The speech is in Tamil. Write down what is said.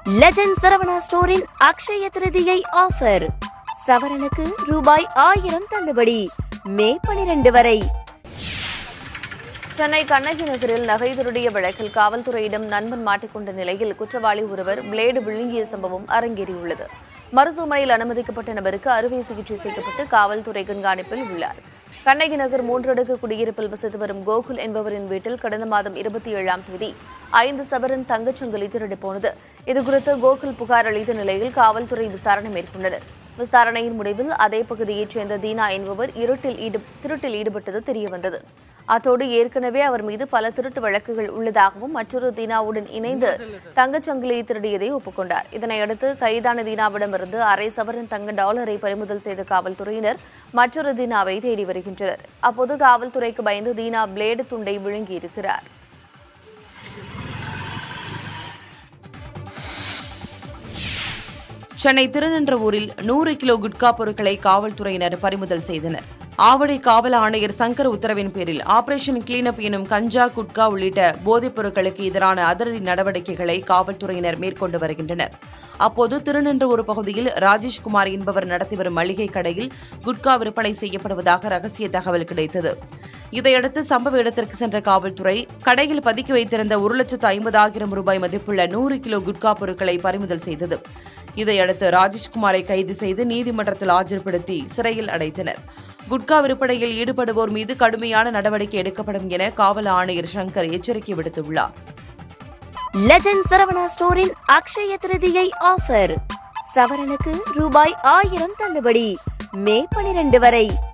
லெஜண்ட் சரவணா ஸ்டோரின் அக்ஷய திருதியை ஆஃபர் சவரனுக்கு ரூபாய் ஆயிரம் தள்ளுபடி மே பனிரெண்டு வரை சென்னை கண்ணகி நகரில் நகை திருடிய வழக்கில் காவல்துறையிடம் நண்பன் மாட்டிக்கொண்ட நிலையில் குற்றவாளி ஒருவர் பிளேடு விழுங்கிய சம்பவம் அரங்கேறியுள்ளது மருத்துவமனையில் அனுமதிக்கப்பட்ட நபருக்கு அறுவை சிகிச்சை செய்யப்பட்டு காவல்துறை கண்காணிப்பில் உள்ளார் கண்ணகி நகர் மூன்றடுக்கு குடியிருப்பில் வசித்து வரும் கோகுல் என்பவரின் வீட்டில் கடந்த மாதம் இருபத்தி ஏழாம் தேதி ஐந்து சவரன் தங்கச்சங்கிலி திருடி போனது இதுகுறித்து கோகுல் புகார் அளித்த நிலையில் காவல்துறை விசாரணை மேற்கொண்டனர் விசாரணையின் முடிவில் அதே பகுதியைச் சேர்ந்த தீனா என்பவர் இருட்டில் ஈடு திருட்டில் ஈடுபட்டது தெரியவந்தது அத்தோடு ஏற்கனவே அவர் மீது பல திருட்டு வழக்குகள் உள்ளதாகவும் மற்றொரு தீனாவுடன் இணைந்து தங்கச்சங்கிலியை திருடியதை ஒப்புக்கொண்டார் இதனையடுத்து கைதான தீனாவிடமிருந்து அரை சவரன் தங்க டாலரை பறிமுதல் செய்த காவல்துறையினர் மற்றொரு தீனாவை தேடி வருகின்றனர் அப்போது காவல்துறைக்கு பயந்து தீனா பிளேடு துண்டை விழுங்கியிருக்கிறார் சென்னை திருநின்றவூரில் நூறு கிலோ குட்கா பொருட்களை காவல்துறையினர் பறிமுதல் செய்தனர் ஆவடி காவல் ஆணையர் சங்கர் உத்தரவின் பேரில் ஆபரேஷன் கிளீனப் எனும் கஞ்சா குட்கா உள்ளிட்ட போதைப் பொருட்களுக்கு எதிரான அதிரடி நடவடிக்கைகளை காவல்துறையினர் மேற்கொண்டு வருகின்றனர் அப்போது திருநின்றவூர் பகுதியில் ராஜேஷ்குமார் என்பவர் நடத்தி வரும் மளிகை கடையில் குட்கா விற்பனை செய்யப்படுவதாக ரகசிய தகவல் கிடைத்தது இதையடுத்து சம்பவ இடத்திற்கு சென்ற காவல்துறை கடையில் பதுக்கி வைத்திருந்த ஒரு லட்சத்து ஐம்பதாயிரம் ரூபாய் மதிப்புள்ள நூறு கிலோ குட்கா பொருட்களை பறிமுதல் செய்தது இதையடுத்து ராஜேஷ்குமாரை கைது செய்து நீதிமன்றத்தில் ஆஜர்படுத்தி சிறையில் அடைத்தனர் குட்கா விற்பனையில் ஈடுபடுவோர் மீது கடுமையான நடவடிக்கை எடுக்கப்படும் என காவல் ஆணையர் சங்கர் எச்சரிக்கை விடுத்துள்ளார் லெஜண்ட் சரவணா ஸ்டோரின் அக்ஷய திருதியை ஆஃபர் சவரனுக்கு ரூபாய் ஆயிரம் தள்ளுபடி மே பனிரெண்டு வரை